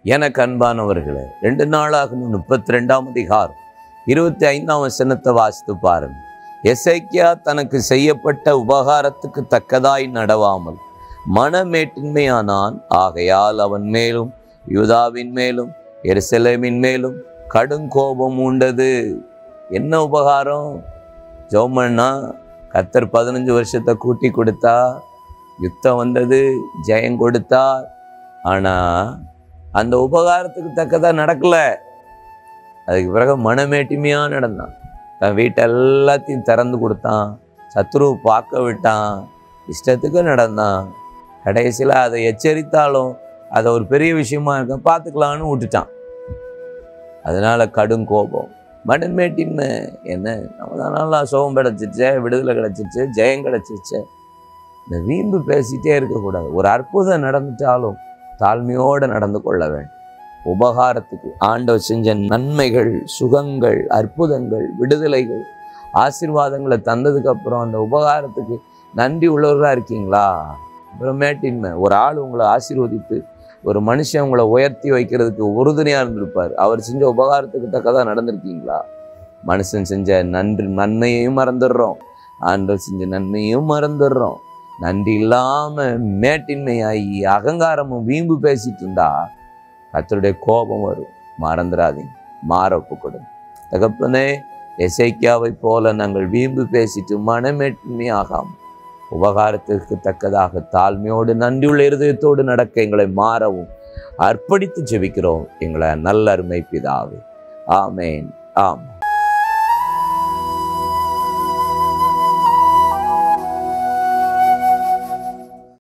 எனக்கு அன்பானவர்களே ரெண்டு நாளாக முப்பத்தி ரெண்டாம் அதிகாரம் இருபத்தி ஐந்தாம் வசனத்தை வாசித்து பாருங்க எசைக்கியா தனக்கு செய்யப்பட்ட உபகாரத்துக்கு தக்கதாய் நடவாமல் மனமேட்டின்மையானான் ஆகையால் அவன் மேலும் யூதாவின் மேலும் எருசலேமின் மேலும் கடுங்கோபம் உண்டது என்ன உபகாரம் ஜோமன்னா கத்தர் பதினஞ்சு வருஷத்தை கூட்டி கொடுத்தா யுத்தம் வந்தது ஜெயம் கொடுத்தார் ஆனால் அந்த உபகாரத்துக்கு தக்கதா நடக்கல அதுக்கு பிறகு மனமேட்டிமையாக நடந்தான் தன் வீட்டை எல்லாத்தையும் திறந்து கொடுத்தான் சத்ருவை பார்க்க விட்டான் இஷ்டத்துக்கு நடந்தான் கடைசியில் அதை எச்சரித்தாலும் அதை ஒரு பெரிய விஷயமா இருக்க பார்த்துக்கலான்னு விட்டுட்டான் அதனால கடும் கோபம் மனமேட்டின்மை என்ன நம்ம தான் நல்லா சுகம் கிடச்சிருச்சே விடுதலை கிடச்சிருச்சு ஜெயம் கிடச்சிருச்சே இந்த வீம்பு பேசிட்டே இருக்கக்கூடாது ஒரு அற்புதம் நடந்துட்டாலும் தாழ்மையோடு நடந்து கொள்ள வேண்டும் உபகாரத்துக்கு ஆண்டவர் செஞ்ச நன்மைகள் சுகங்கள் அற்புதங்கள் விடுதலைகள் ஆசீர்வாதங்களை தந்ததுக்கு அப்புறம் அந்த உபகாரத்துக்கு நன்றி உள்ளவர்களாக இருக்கீங்களா அப்புறமேட்டின்மை ஒரு ஆள் உங்களை ஆசீர்வதித்து ஒரு மனுஷன் உங்களை உயர்த்தி வைக்கிறதுக்கு உறுதுணையாக இருந்திருப்பார் அவர் செஞ்ச உபகாரத்துக்கு தக்கதாக நடந்திருக்கீங்களா மனுஷன் செஞ்ச நன்றி நன்மையையும் மறந்துடுறோம் ஆண்டவர் செஞ்ச நன்மையும் மறந்துடுறோம் நன்றி இல்லாமல் மேட்டின்மையாகி அகங்காரமும் வீம்பு பேசிட்டு இருந்தா கத்தருடைய கோபம் வரும் மறந்துடாதீங்க மாற ஒப்பு கொடுங்க தகப்பனே எசைக்கியாவை போல நாங்கள் வீம்பு பேசிட்டு மனமேட்டின்மை ஆகாமல் உபகாரத்திற்கு தக்கதாக தாழ்மையோடு நன்றியுள்ள இருதயத்தோடு நடக்க எங்களை மாறவும் அர்ப்பணித்து ஜெபிக்கிறோம் எங்களை நல்ல அருமை பிதாவே ஆமேன் ஆம்